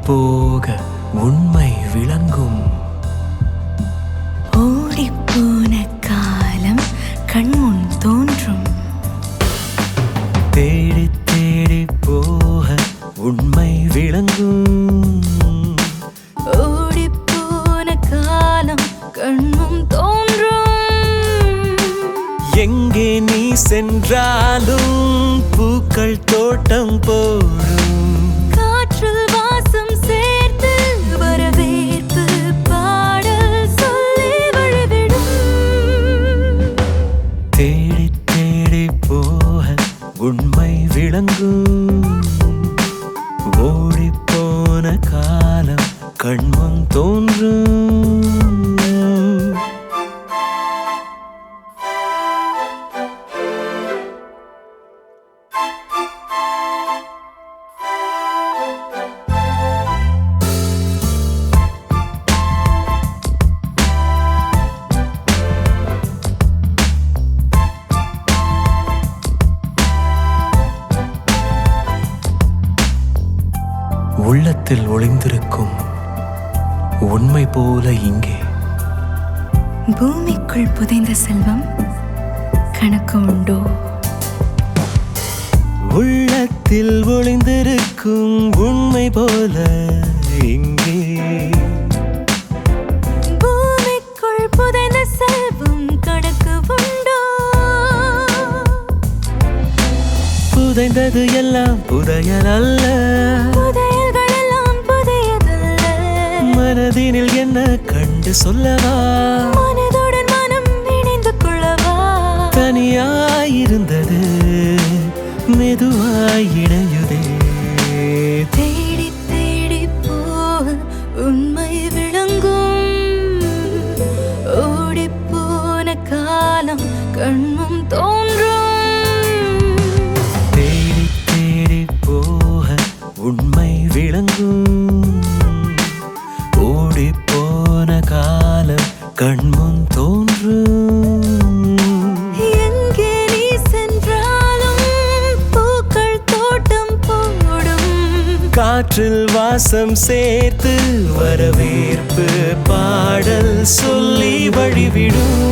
போக உண்மை விளங்கும் ஓடிப்போன காலம் கண்முன் தோன்றும் தேடி தேடி போக உண்மை விளங்கும் ஓடிப்போன காலம் கண்முன் தோன்றும் எங்கே நீ சென்றாலும் பூக்கள் தோட்டம் போடும் காற்றில் வாசம் சேர்த்து வரவேற்பு பாடல் சொல்லி வழிவிடும் தேடி தேடி போக உண்மை விளங்கும் ஓடிப்போன காலம் கண்முன் தோன்றும் உள்ளத்தில் ஒளிந்திருக்கும் உண்மை போல இங்கே பூமிக்குள் புதைந்த செல்வம் கணக்கு உண்டோ உள்ளத்தில் ஒளிந்திருக்கும் உண்மை போல இங்கே பூமிக்குள் புதைந்த செல்வம் கணக்கு உண்டோ புதைந்தது எல்லாம் புதையல் அல்ல புதையல்கள் எல்லாம் புதையதல்ல மனதினில் என்ன கண்டு சொல்லவா மனதுடன் மனம் இணைந்து கொள்ளவா தனியாயிருந்தது மெதுவாய் இணையுதே தேடி தேடி போக உண்மை விளங்கும் ஓடிப்போன காலம் கண்மும் தோன்றும் தேடி தேடி போக உண்மை விளங்கும் ஓடிப்போன காலம் கண்முன் தோன்றும் எங்கே நீ சென்றாலும் பூக்கள் தோட்டம் போடும் காற்றில் வாசம் சேர்த்து வரவேற்பு பாடல் சொல்லி வழிவிடும்